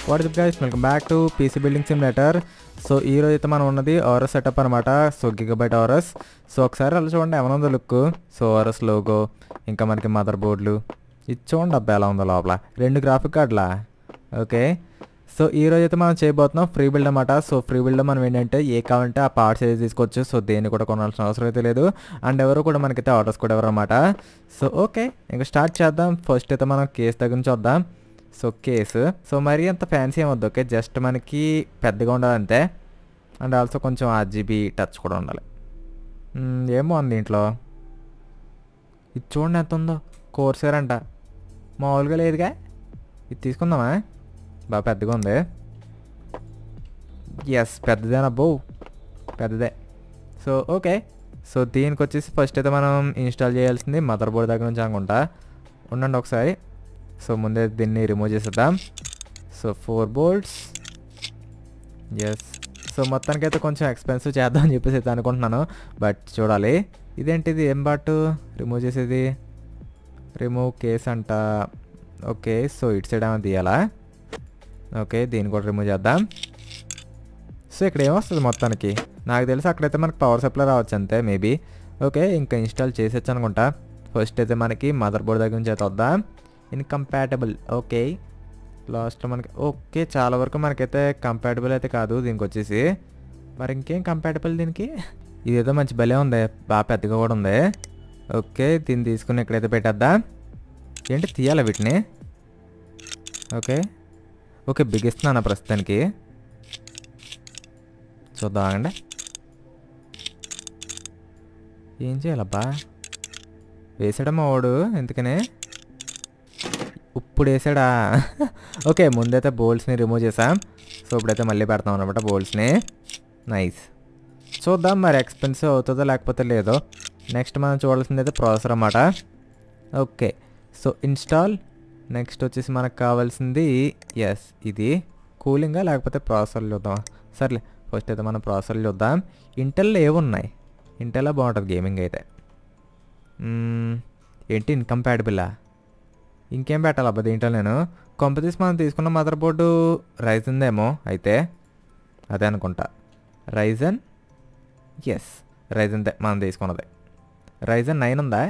What is guys welcome back to PC building simulator so ఈ రోజు అయితే మనం ఉన్నది ఆరస్ సెటప్ అనమాట సో గిగబైట్ ఆరస్ సో ఒకసారి అలా చూడండి ఏమైనా ఉందో లుక్ సో ఆరస్ లోగో ఇంకా మనకి మదర్ బోర్డులు ఇది చూడండి అబ్బా ఎలా ఉందో లోపల రెండు గ్రాఫిక్ కార్డులా ఓకే సో ఈ రోజు అయితే మనం చేయబోతున్నాం ఫ్రీ బిల్డ్ అనమాట సో ఫ్రీ బిల్డ్ మనం ఏంటంటే ఏ కావాలంటే ఆ పార్ట్స్ అయితే తీసుకోవచ్చు సో దేన్ని కూడా కొనాల్సిన అవసరం అయితే లేదు అండ్ ఎవరు కూడా మనకైతే ఆర్డర్స్ కూడా ఎవరు అనమాట సో ఓకే ఇంకా స్టార్ట్ చేద్దాం ఫస్ట్ అయితే మనం కేస్ దగ్గర నుంచి వద్దాం సో కేసు సో మరీ అంత ఫ్యాన్సీ ఏమొద్దు ఓకే జస్ట్ మనకి పెద్దగా ఉండాలి అంతే అండ్ ఆల్సో కొంచెం ఆర్జీబీ టచ్ కూడా ఉండాలి మ్మ్, ఏమో ఉంది దీంట్లో ఇది చూడండి ఎంత ఉందో కోర్సేర్ అంట మామూలుగా లేదుగా ఇది తీసుకుందామా బాగా పెద్దగా ఉంది ఎస్ పెద్దదేనబ్బో పెద్దదే సో ఓకే సో దీనికి వచ్చేసి ఫస్ట్ అయితే మనం ఇన్స్టాల్ చేయాల్సింది మదర్ బోర్డ్ దగ్గర నుంచి అనుకుంటా ఉండండి ఒకసారి సో ముందే దీన్ని రిమూవ్ చేసేద్దాం so four bolts yes so మొత్తానికి అయితే కొంచెం ఎక్స్పెన్సివ్ చేద్దాం అని చెప్పేసి అయితే అనుకుంటున్నాను బట్ చూడాలి ఇదేంటిది ఏం బాటు రిమూవ్ చేసేది రిమూవ్ కేస్ అంట ఓకే సో ఇటు సైడ్ ఏమైనా తీయాలా ఓకే దీన్ని కూడా రిమూవ్ చేద్దాం సో ఇక్కడ ఏమొస్తుంది మొత్తానికి నాకు తెలిసి అక్కడైతే మనకి పవర్ సప్లై రావచ్చు అంతే మేబీ ఓకే ఇంకా ఇన్స్టాల్ చేసేచ్చు అనుకుంటా ఫస్ట్ అయితే మనకి మదర్ బోర్డ్ దగ్గర నుంచి అయితే వద్దాం ఇన్కంపాటబుల్ ఓకే లాస్ట్ మనకి ఓకే చాలా వరకు మనకైతే కంపాటబుల్ అయితే కాదు దీనికి వచ్చేసి మరి ఇంకేం కంపాటబుల్ దీనికి ఇదేదో మంచి భలే ఉంది బాగా పెద్దగా కూడా ఉంది ఓకే దీన్ని తీసుకుని ఇక్కడైతే పెట్టేద్దాం ఏంటి తీయాలి వీటిని ఓకే ఓకే బిగిస్తున్నాను ప్రస్తుతానికి చూద్దాం ఆగండి ఏం చేయాలబ్బా వేసాడమ్మా వాడు ఎందుకనే ఇప్పుడు వేసాడా ఓకే ముందైతే బోల్స్ని రిమూవ్ చేసాం సో ఇప్పుడైతే మళ్ళీ పెడతాం అనమాట బోల్స్ని నైస్ చూద్దాం మరి ఎక్స్పెన్సివ్ అవుతుందో లేకపోతే లేదో నెక్స్ట్ మనం చూడాల్సింది అయితే ప్రాసెసర్ అన్నమాట ఓకే సో ఇన్స్టాల్ నెక్స్ట్ వచ్చేసి మనకు కావాల్సింది ఎస్ ఇది కూలింగా లేకపోతే ప్రాసెసర్లు చూద్దాం సర్లే ఫస్ట్ అయితే మనం ప్రాసెసర్లు చూద్దాం ఇంటెల్లో ఏమున్నాయి ఇంటెల్లో బాగుంటుంది గేమింగ్ అయితే మ్మ్, ఏంటి ఇన్కంపాటబులా ఇంకేం పెట్టాలి అబ్బా దీంట్లో నేను కొంపతీసి మనం తీసుకున్న మదర్ బోర్డు రైజన్దేమో అయితే అదే అనుకుంటా రైజన్ ఎస్ రైజన్దే మనం తీసుకున్నది రైజన్ నైన్ ఉందా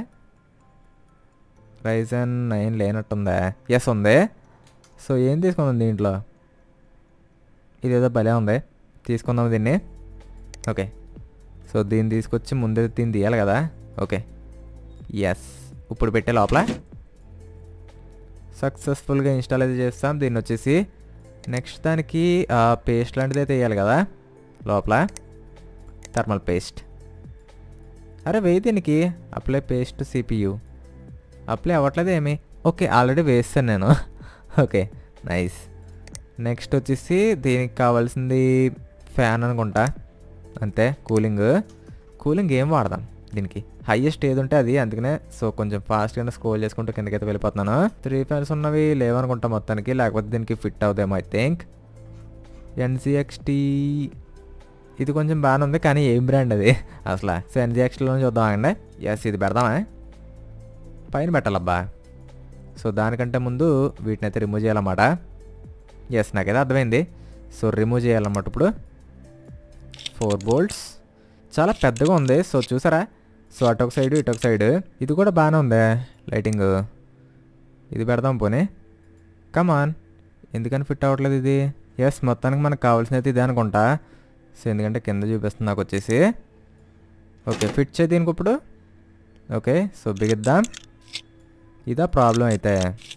రైజన్ నైన్ లేనట్టుందా ఎస్ ఉంది సో ఏం తీసుకుందాం దీంట్లో ఇదేదో భలే ఉంది తీసుకుందాం దీన్ని ఓకే సో దీన్ని తీసుకొచ్చి ముందే దీన్ని తీయాలి కదా ఓకే ఎస్ ఇప్పుడు పెట్టే లోపల సక్సెస్ఫుల్గా ఇన్స్టాల్ అయితే చేస్తాం దీన్ని వచ్చేసి నెక్స్ట్ దానికి పేస్ట్ లాంటిది అయితే వేయాలి కదా లోపల థర్మల్ పేస్ట్ అరే వేయి దీనికి అప్లై పేస్ట్ సిపియు అప్లై అవ్వట్లేదు ఏమి ఓకే ఆల్రెడీ వేస్తాను నేను ఓకే నైస్ నెక్స్ట్ వచ్చేసి దీనికి కావాల్సింది ఫ్యాన్ అనుకుంటా అంతే కూలింగ్ కూలింగ్ ఏం వాడదాం దీనికి హైయెస్ట్ ఏది ఉంటే అది అందుకనే సో కొంచెం ఫాస్ట్గా స్కోల్ చేసుకుంటూ కిందకైతే వెళ్ళిపోతున్నాను త్రీ ఫ్యాన్స్ ఉన్నవి లేవనుకుంటా మొత్తానికి లేకపోతే దీనికి ఫిట్ అవుతాయేమో ఐ థింక్ ఎన్సిఎక్స్టీ ఇది కొంచెం బాగానే ఉంది కానీ ఏం బ్రాండ్ అది అసలు సో ఎన్జిఎక్స్టీలో చూద్దాం అండి ఎస్ ఇది పెడదామా పైన పెట్టాలబ్బా సో దానికంటే ముందు వీటిని అయితే రిమూవ్ చేయాలన్నమాట ఎస్ నాకైతే అర్థమైంది సో రిమూవ్ చేయాలన్నమాట ఇప్పుడు ఫోర్ బోల్ట్స్ చాలా పెద్దగా ఉంది సో చూసారా సో అటొక సైడ్ ఇటొక సైడ్ ఇది కూడా బాగానే ఉంది లైటింగ్ ఇది పెడదాం పోనీ కమాన్ ఎందుకని ఫిట్ అవ్వట్లేదు ఇది ఎస్ మొత్తానికి మనకు కావాల్సినది ఇదే అనుకుంటా సో ఎందుకంటే కింద చూపిస్తుంది నాకు వచ్చేసి ఓకే ఫిట్ చేయి దీనికి ఇప్పుడు ఓకే సో బిగిద్దాం ఇదా ప్రాబ్లం అయితే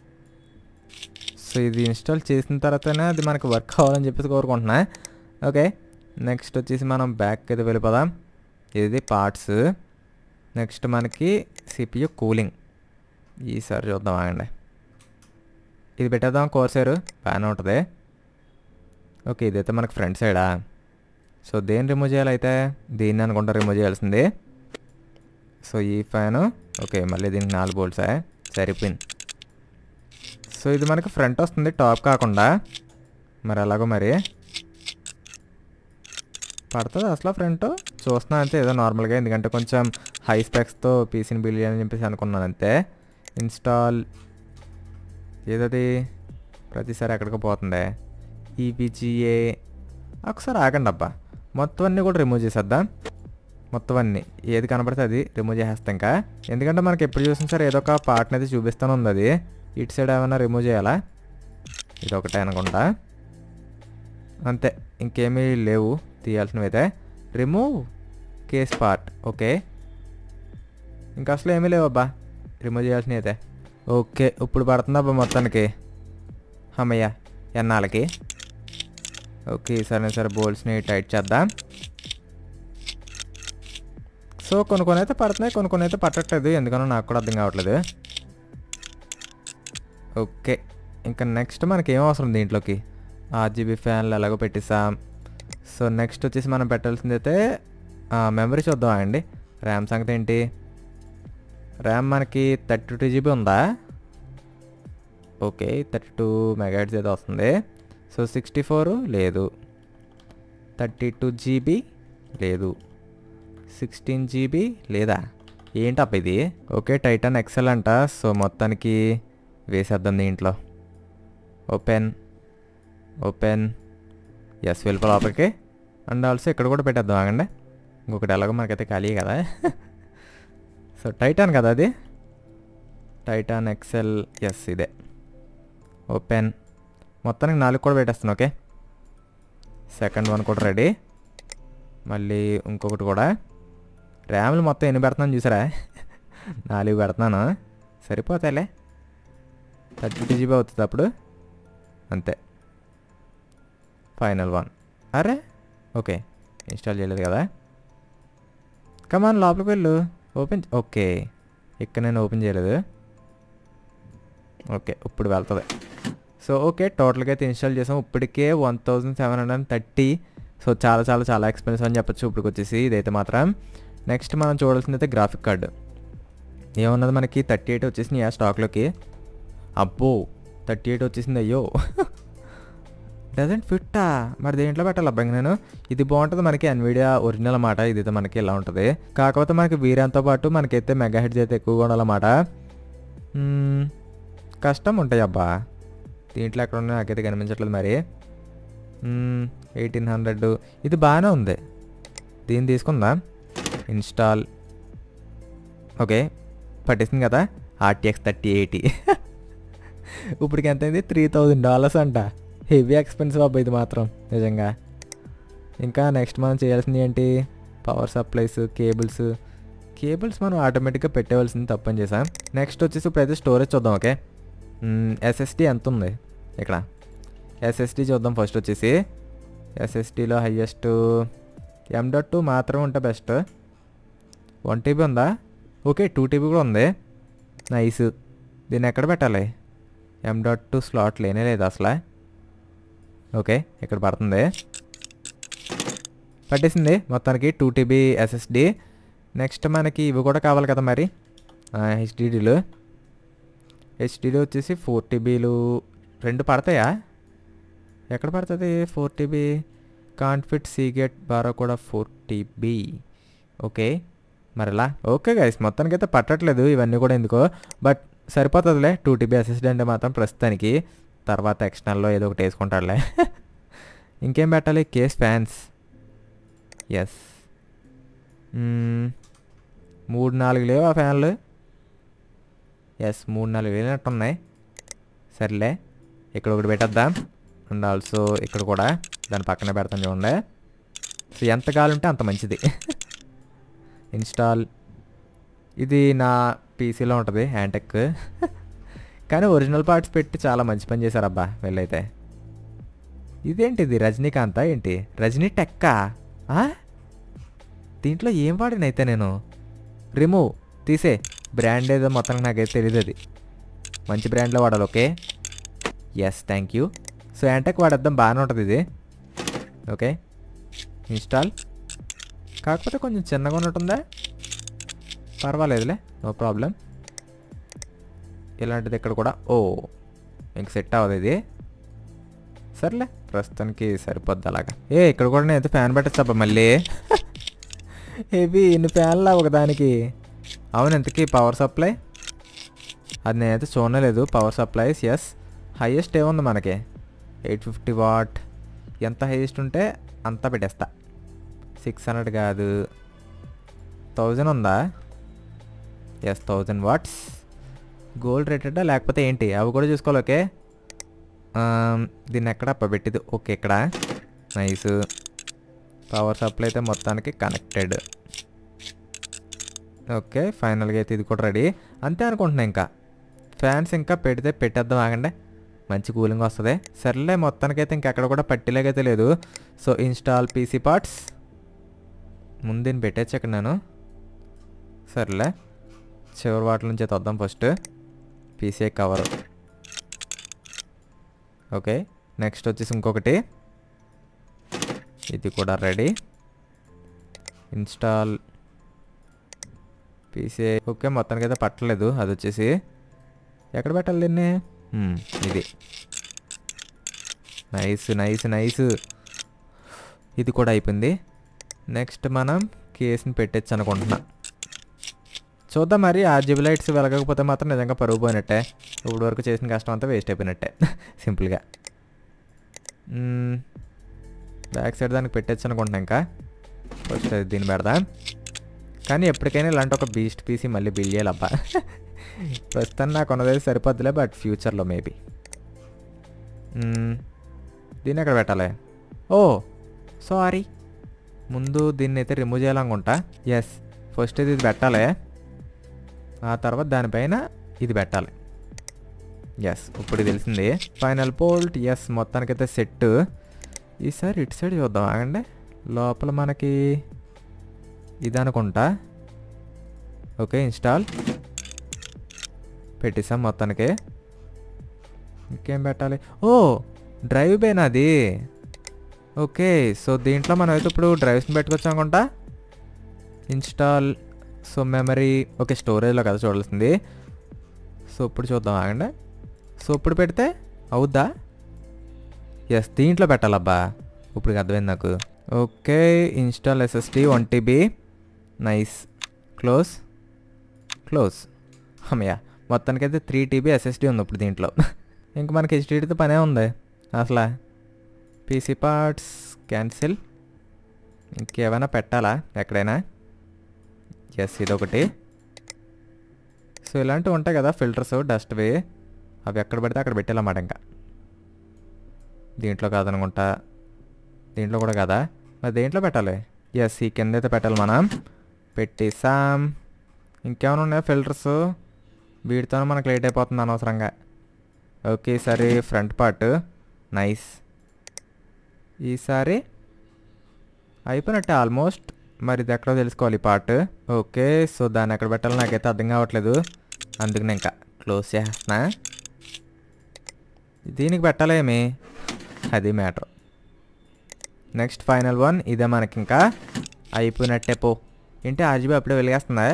సో ఇది ఇన్స్టాల్ చేసిన తర్వాతనే అది మనకు వర్క్ అవ్వాలని చెప్పేసి కోరుకుంటున్నా ఓకే నెక్స్ట్ వచ్చేసి మనం బ్యాక్ అయితే వెళ్ళిపోదాం ఇది పార్ట్స్ నెక్స్ట్ మనకి సిపియు కూలింగ్ ఈసారి చూద్దాం ఆగండి ఇది పెట్టేద్దాం కోర్సేరు బాగానే ఉంటుంది ఓకే ఇదైతే మనకు ఫ్రంట్ సైడా సో దేన్ని రిమూవ్ చేయాలైతే దీన్ని అనుకుంటా రిమూవ్ చేయాల్సింది సో ఈ ఫ్యాను ఓకే మళ్ళీ దీనికి నాలుగు బోల్ట్సా సరిపోయింది సో ఇది మనకి ఫ్రంట్ వస్తుంది టాప్ కాకుండా మరి ఎలాగో మరి పడుతుంది అసలు ఫ్రంట్ చూస్తున్నా అంతే ఏదో నార్మల్గా ఎందుకంటే కొంచెం హై స్పెక్స్తో పీసీని బిల్ అని చెప్పేసి అనుకున్నాను అంతే ఇన్స్టాల్ ఏదది ప్రతిసారి ఎక్కడికి పోతుంది ఈపీజీఏ ఒకసారి ఆగండి అబ్బా మొత్తం అన్నీ కూడా రిమూవ్ చేసేద్దాం మొత్తం అన్నీ ఏది కనబడితే అది రిమూవ్ చేసేస్తాం ఇంకా ఎందుకంటే మనకి ఎప్పుడు చూసిన సరే ఏదో ఒక పార్ట్ని అయితే చూపిస్తూనే ఉంది అది ఇటు సైడ్ ఏమైనా రిమూవ్ చేయాలా ఇది ఒకటే అనుకుంటా అంతే ఇంకేమీ లేవు తీయాల్సినవి అయితే రిమూవ్ కేస్ పార్ట్ ఓకే ఇంకా అసలు ఏమీ లేవు అబ్బా రిమూవ్ చేయాల్సినవి అయితే ఓకే ఇప్పుడు పడుతుంది అబ్బా మొత్తానికి అమ్మయ్య ఎన్నాళ్ళకి ఓకే సరే సరే బోల్స్ని టైట్ చేద్దాం సో కొన్ని కొన్ని అయితే పడుతున్నాయి కొన్ని కొన్ని అయితే పట్టట్లేదు ఎందుకనో నాకు కూడా అర్థం కావట్లేదు ఓకే ఇంకా నెక్స్ట్ మనకి ఏం అవసరం దీంట్లోకి ఆర్జీబీ ఫ్యాన్లు ఎలాగో పెట్టిస్తాం సో నెక్స్ట్ వచ్చేసి మనం పెట్టాల్సింది అయితే మెమరీ చూద్దాం అండి ర్యామ్ సంగతి ఏంటి ర్యామ్ మనకి థర్టీ టూ జీబీ ఉందా ఓకే థర్టీ టూ మెగాట్స్ అయితే వస్తుంది సో సిక్స్టీ ఫోర్ లేదు థర్టీ టూ జీబీ లేదు సిక్స్టీన్ జీబీ లేదా ఏంటప్ప ఇది ఓకే టైటాన్ ఎక్సెల్ అంట సో మొత్తానికి వేసేద్దాం దీంట్లో ఓపెన్ ఓపెన్ ఎస్ వెళ్ళిపో లోపలికి అండ్ ఆల్సో ఇక్కడ కూడా పెట్టేద్దాం ఆగండి ఇంకొకటి ఎలాగో మనకైతే ఖాళీ కదా సో టైటాన్ కదా అది టైటాన్ ఎక్సెల్ ఎస్ ఇదే ఓపెన్ మొత్తానికి నాలుగు కూడా పెట్టేస్తాను ఓకే సెకండ్ వన్ కూడా రెడీ మళ్ళీ ఇంకొకటి కూడా ర్యామ్లు మొత్తం ఎన్ని పెడుతున్నాను చూసారా నాలుగు పెడుతున్నాను సరిపోతాయిలే థర్టీ టూ జీబీ అవుతుంది అప్పుడు అంతే ఫైనల్ వన్ అరే ఓకే ఇన్స్టాల్ చేయలేదు కదా కమాన్ లోపలికి వెళ్ళు ఓపెన్ ఓకే ఇక్కడ నేను ఓపెన్ చేయలేదు ఓకే ఇప్పుడు వెళ్తుంది సో ఓకే టోటల్గా అయితే ఇన్స్టాల్ చేసాం ఇప్పటికే one thousand seven hundred and thirty so చాలా చాలా చాలా ఎక్స్పెన్సివ్ అని చెప్పొచ్చు ఇప్పుడు వచ్చేసి ఇదైతే మాత్రం నెక్స్ట్ మనం చూడాల్సింది అయితే గ్రాఫిక్ కార్డు ఏమన్నది మనకి థర్టీ ఎయిట్ వచ్చేసింది ఆ స్టాక్లోకి అబ్బో థర్టీ ఎయిట్ వచ్చేసింది అయ్యో డజంట్ ఫిట్టా మరి దేంట్లో పెట్టాలి అబ్బాయి నేను ఇది బాగుంటుంది మనకి ఎన్విడియా ఒరిజినల్ అన్నమాట ఇదైతే మనకి ఇలా ఉంటుంది కాకపోతే మనకి వీరంతో పాటు మనకైతే మెగా హెడ్స్ అయితే ఎక్కువగా ఉండాలన్నమాట మ్మ్, కష్టం ఉంటాయి అబ్బా దీంట్లో ఎక్కడ ఉన్నాయి నాకైతే కనిపించట్లేదు మరి ఎయిటీన్ హండ్రెడ్ ఇది బాగానే ఉంది దీన్ని తీసుకుందాం ఇన్స్టాల్ ఓకే పట్టేసింది కదా ఆర్టీఎక్స్ థర్టీ ఎయిటీ ఇప్పటికి ఎంత అయింది త్రీ థౌజండ్ డాలర్స్ అంట హెవీ ఎక్స్పెన్సివ్ అబ్బా ఇది మాత్రం నిజంగా ఇంకా నెక్స్ట్ మనం చేయాల్సింది ఏంటి పవర్ సప్లైస్ కేబుల్స్ కేబుల్స్ మనం ఆటోమేటిక్గా పెట్టేవలసింది తప్పని చేసాం నెక్స్ట్ వచ్చేసి ఇప్పుడు అయితే స్టోరేజ్ చూద్దాం ఓకే ఎస్ఎస్డి ఎంత ఉంది ఇక్కడ ఎస్ఎస్డి చూద్దాం ఫస్ట్ వచ్చేసి ఎస్ఎస్డిలో హయ్యెస్ట్ ఎం డాట్ టూ మాత్రమే ఉంటే బెస్ట్ వన్ టీబీ ఉందా ఓకే టూ టీబీ కూడా ఉంది నైస్ దీన్ని ఎక్కడ పెట్టాలి ఎం డాట్ టూ స్లాట్ లేనే లేదు అసలు ఓకే ఇక్కడ పడుతుంది పట్టేసింది మొత్తానికి టూ టీబీ ఎస్ఎస్డి నెక్స్ట్ మనకి ఇవి కూడా కావాలి కదా మరి హెచ్డిడీలు హెచ్డిడి వచ్చేసి ఫోర్ టీబీలు రెండు పడతాయా ఎక్కడ పడుతుంది ఫోర్ టీబీ కాన్ఫిట్ సీగెట్ బారో కూడా ఫోర్ టీబీ ఓకే మరలా ఓకే గైస్ మొత్తానికి అయితే పట్టట్లేదు ఇవన్నీ కూడా ఎందుకో బట్ సరిపోతుందిలే టూ టీబీ ఎస్ఎస్డి అంటే మాత్రం ప్రస్తుతానికి తర్వాత ఎక్స్టర్నల్లో ఏదో ఒకటి వేసుకుంటాడులే ఇంకేం పెట్టాలి కేస్ ఫ్యాన్స్ ఎస్ మూడు నాలుగు లేవు ఆ ఫ్యాన్లు ఎస్ మూడు నాలుగు లేనట్టున్నాయి సర్లే ఇక్కడ ఒకటి పెట్టేద్దాం అండ్ ఆల్సో ఇక్కడ కూడా దాని పక్కనే పెడతాను చూడండి సో ఎంత గాలి ఉంటే అంత మంచిది ఇన్స్టాల్ ఇది నా పీసీలో ఉంటుంది హ్యాంటెక్ కానీ ఒరిజినల్ పార్ట్స్ పెట్టి చాలా మంచి పని చేశారబ్బా వీళ్ళైతే ఇదేంటిది రజనీకాంతా ఏంటి రజనీ టెక్కా ఆ? దీంట్లో ఏం వాడినైతే నేను రిమూవ్ తీసే బ్రాండ్ ఏదో మొత్తం నాకైతే తెలియదు అది మంచి బ్రాండ్లో వాడాలి okay yes thank you so Antec వాడేద్దాం బాగానే ఉంటుంది ఇది ఓకే ఇన్స్టాల్ కాకపోతే కొంచెం చిన్నగా ఉన్నట్టుందా పర్వాలేదులే నో ప్రాబ్లం ఇలాంటిది ఇక్కడ కూడా ఓ ఇంక సెట్ అవ్వదు ఇది సర్లే ప్రస్తుతానికి సరిపోద్ది అలాగా ఏ ఇక్కడ కూడా నేను అయితే ఫ్యాన్ పెట్టచ్చబ్బా మళ్ళీ హెవీ ఇన్ని ఫ్యాన్లా ఒకదానికి అవును ఎంతకి పవర్ సప్లై అది నేనైతే చూడలేదు పవర్ సప్లైస్ ఎస్ హైయెస్ట్ ఏముంది మనకి ఎయిట్ ఫిఫ్టీ వాట్ ఎంత హైయెస్ట్ ఉంటే అంత పెట్టేస్తా సిక్స్ హండ్రెడ్ కాదు థౌజండ్ ఉందా ఎస్ థౌజండ్ వాట్స్ గోల్డ్ రేటెడా లేకపోతే ఏంటి అవి కూడా చూసుకోవాలి ఓకే ఆమ్, దీన్ని ఎక్కడ పెట్టింది ఓకే ఇక్కడ నైస్ పవర్ సప్లై అయితే మొత్తానికి కనెక్టెడ్ ఓకే ఫైనల్గా అయితే ఇది కూడా రెడీ అంతే అనుకుంటున్నా ఇంకా ఫ్యాన్స్ ఇంకా పెడితే పెట్టేద్దాం ఆగండి మంచి కూలింగ్ వస్తుంది సర్లే మొత్తానికైతే ఇంకెక్కడ కూడా పట్టిలేకైతే లేదు సో ఇన్స్టాల్ పీసీ పార్ట్స్ ముందు దీన్ని పెట్టేచ్చు ఇక్కడ నేను సర్లే చివరి వాటి నుంచి అయితే వద్దాం first PC cover okay next వచ్చేసి ఇంకొకటి ఇది కూడా రెడీ ఇన్స్టాల్ పీసీ ఓకే మొత్తానికి అయితే పట్టలేదు అది వచ్చేసి ఎక్కడ పెట్టాలి దీన్ని మ్మ్, ఇది నైస్ నైస్ నైస్ ఇది కూడా అయిపోయింది నెక్స్ట్ మనం కేసుని పెట్టచ్చు అనుకుంటున్నా చూద్దాం మరి ఆర్జీబీ లైట్స్ వెలగకపోతే మాత్రం నిజంగా పరుగు పోయినట్టే ఇప్పుడు వరకు చేసిన కష్టం అంతా వేస్ట్ అయిపోయినట్టే సింపుల్గా బ్యాక్ సైడ్ దానికి పెట్టచ్చు అనుకుంటున్నా ఇంకా ఫస్ట్ అది దీన్ని పెడదాం కానీ ఎప్పటికైనా ఇలాంటి ఒక బీస్ట్ పీసీ మళ్ళీ బిల్ చేయాలబ్బా ప్రస్తుతం నాకు ఉన్నది సరిపోద్దులే బట్ ఫ్యూచర్లో మేబీ దీన్ని ఎక్కడ పెట్టాలి ఓ సారీ ముందు దీన్ని అయితే రిమూవ్ చేయాలనుకుంటా ఎస్ ఫస్ట్ ఇది పెట్టాలి ఆ తర్వాత దానిపైన ఇది పెట్టాలి ఎస్ ఇప్పుడు తెలిసింది ఫైనల్ పోల్ట్ ఎస్ మొత్తానికైతే సెట్ ఈసారి ఇటు సైడ్ చూద్దాం ఆగండి లోపల మనకి ఇది అనుకుంటా ఓకే ఇన్స్టాల్ పెట్టేసాం మొత్తానికి ఇంకేం పెట్టాలి ఓ డ్రైవ్ బేనా అది ఓకే సో దీంట్లో మనం అయితే ఇప్పుడు డ్రైవ్స్ని పెట్టుకోవచ్చు అనుకుంటా ఇన్స్టాల్ సో మెమరీ ఓకే స్టోరేజ్లో కదా చూడాల్సింది సో ఇప్పుడు చూద్దాం ఆగండి సో ఇప్పుడు పెడితే అవుద్దా ఎస్ దీంట్లో పెట్టాలబ్బా ఇప్పుడు అర్థమైంది నాకు okay install SSD one TB nice close close అమ్మయ్య మొత్తానికైతే త్రీ టీబీ ఎస్ఎస్డి ఉంది ఇప్పుడు దీంట్లో ఇంక మనకి హెచ్డిడితో పనే ఉంది అసలు పీసీ పార్ట్స్ క్యాన్సిల్ ఇంకేమైనా పెట్టాలా ఎక్కడైనా ఎస్ ఇదొకటి సో ఇలాంటివి ఉంటాయి కదా ఫిల్టర్స్ డస్ట్వి అవి ఎక్కడ పెడితే అక్కడ పెట్టాలన్నమాట ఇంకా దీంట్లో కాదనుకుంటా దీంట్లో కూడా కదా మరి దేంట్లో పెట్టాలి ఎస్ ఈ కింద అయితే పెట్టాలి మనం పెట్టేసాం ఇంకేమైనా ఉన్నాయా ఫిల్టర్స్ వీటితోనే మనకు లేట్ అయిపోతుంది అనవసరంగా ఓకే సరే ఫ్రంట్ పార్ట్ నైస్ ఈసారి అయిపోయినట్టే ఆల్మోస్ట్ మరి ఇది ఎక్కడో తెలుసుకోవాలి ఈ పార్ట్ ఓకే సో దాన్ని ఎక్కడ పెట్టాలో నాకైతే అర్థం కావట్లేదు అందుకని ఇంకా క్లోజ్ చేస్తున్నా దీనికి పెట్టాలేమి అది మ్యాటర్ నెక్స్ట్ ఫైనల్ వన్ ఇదే మనకి ఇంకా అయిపోయినట్టే పో ఏంటి ఆర్జీబీ అప్పుడే వెలిగేస్తుందా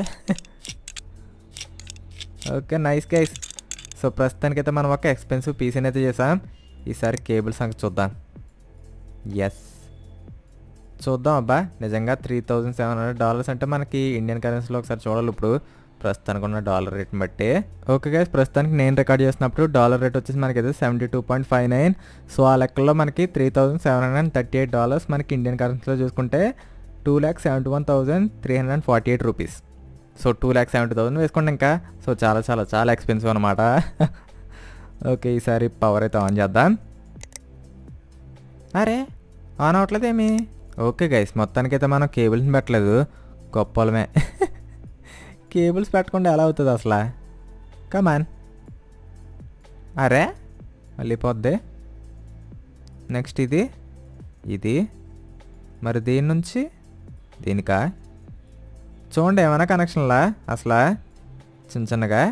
ఓకే నైస్ గైస్ సో ప్రస్తుతానికైతే మనం ఒక ఎక్స్పెన్సివ్ పీసీని అయితే చేసాం ఈసారి కేబుల్ సంగతి చూద్దాం ఎస్ చూద్దాం అబ్బా నిజంగా three thousand seven hundred dollars అంటే మనకి ఇండియన్ కరెన్సీలో ఒకసారి చూడాలి ఇప్పుడు ప్రస్తుతానికి ఉన్న డాలర్ రేట్ని బట్టి ఓకే గైస్ ప్రస్తుతానికి నేను రికార్డ్ చేసినప్పుడు డాలర్ రేట్ వచ్చేసి మనకి అయితే seventy two point five nine so ఆ లెక్కల్లో మనకి three thousand seven hundred and thirty eight dollars మనకి ఇండియన్ కరెన్సీలో చూసుకుంటే two lakh seventy one thousand three hundred and forty eight rupees so two lakh seventy thousand వేసుకోండి ఇంకా సో చాలా చాలా చాలా ఎక్స్పెన్సివ్ అనమాట ఓకే ఈసారి పవర్ అయితే ఆన్ చేద్దాం అరే ఆన్ అవ్వట్లేదేమి ఓకే గైస్ మొత్తానికైతే మనం కేబుల్స్ని పెట్టలేదు గొప్పలమే కేబుల్స్ పెట్టకుండా ఎలా అవుతుంది అసలు కమాన్ అరే మళ్ళీ పోద్ది నెక్స్ట్ ఇది ఇది మరి దీని నుంచి దీనికా చూడండి ఏమైనా కనెక్షన్లా అసలు చిన్న చిన్నగా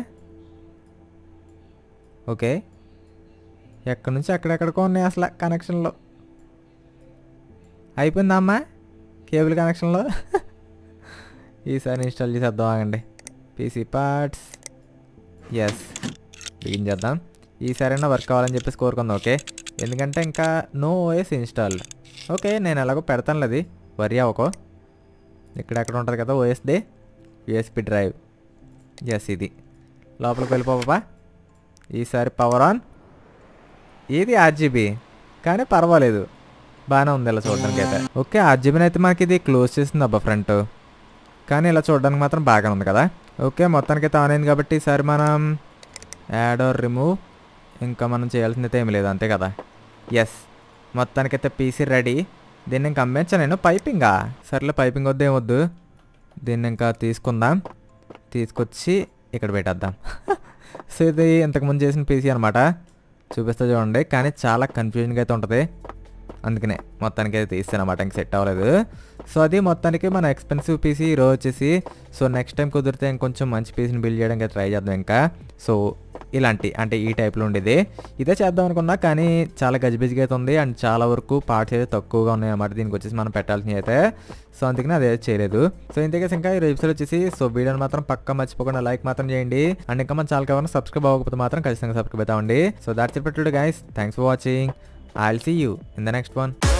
ఓకే ఎక్కడి నుంచి ఎక్కడెక్కడికో ఉన్నాయి అసలు కనెక్షన్లో అయిపోయిందా అమ్మా కేబుల్ కనెక్షన్లో ఈసారి ఇన్స్టాల్ చేసేద్దాం ఆగండి పీసీ పార్ట్స్ ఎస్ బిగిన్ చేద్దాం ఈసారైనా వర్క్ అవ్వాలని చెప్పేసి కోరుకుందాం ఓకే ఎందుకంటే ఇంకా నో ఓఎస్ ఇన్స్టాల్ ఓకే నేను ఎలాగో పెడతాను అది వరి అవ్వకో ఇక్కడ ఎక్కడ ఉంటుంది కదా ఓఎస్డి యూఎస్పి డ్రైవ్ ఎస్ ఇది లోపలికి వెళ్ళిపోవా ఈసారి పవర్ ఆన్ ఇది ఆర్జీబీ కానీ పర్వాలేదు బాగానే ఉంది ఇలా చూడడానికి అయితే ఓకే ఆర్జీబీని అయితే మనకి ఇది క్లోజ్ చేసింది అబ్బా ఫ్రంట్ కానీ ఇలా చూడడానికి మాత్రం బాగానే ఉంది కదా ఓకే మొత్తానికి అయితే ఆన్ అయింది కాబట్టి ఈసారి మనం యాడ్ ఆర్ రిమూవ్ ఇంకా మనం చేయాల్సింది అయితే ఏమి లేదు అంతే కదా ఎస్ మొత్తానికైతే పీసీ రెడీ దీన్ని ఇంకా అమ్మేచ్చా నేను పైపింగా సర్లే పైపింగ్ వద్దు ఏమొద్దు దీన్ని ఇంకా తీసుకుందాం తీసుకొచ్చి ఇక్కడ పెట్టేద్దాం సో ఇది ఇంతకుముందు చేసిన పీసీ అనమాట చూపిస్తా చూడండి కానీ చాలా కన్ఫ్యూజన్గా అయితే ఉంటుంది అందుకనే మొత్తానికి అయితే తీస్తాను అనమాట ఇంక సెట్ అవ్వలేదు సో అది మొత్తానికి మన ఎక్స్పెన్సివ్ పీసీ ఈరోజు వచ్చేసి సో నెక్స్ట్ టైం కుదిరితే ఇంకొంచెం మంచి పీసీని బిల్డ్ చేయడానికి ట్రై చేద్దాం ఇంకా సో ఇలాంటి అంటే ఈ టైప్లో ఉండేది ఇదే చేద్దాం అనుకున్నా కానీ చాలా గజిబిజిగా అయితే ఉంది అండ్ చాలా వరకు పార్ట్స్ అయితే తక్కువగా ఉన్నాయి అన్నమాట దీనికి వచ్చేసి మనం పెట్టాల్సినవి అయితే సో అందుకని అదే చేయలేదు సో ఇంతకేసి ఇంకా ఈ ఎపిసోడ్ వచ్చేసి సో వీడియోని మాత్రం పక్క మర్చిపోకుండా లైక్ మాత్రం చేయండి అండ్ ఇంకా మన ఛానల్ కావాలని సబ్స్క్రైబ్ అవ్వకపోతే మాత్రం ఖచ్చితంగా సబ్స్క్రైబ్ అవుతామండి so that's it guys thanks for watching I will see you in the next one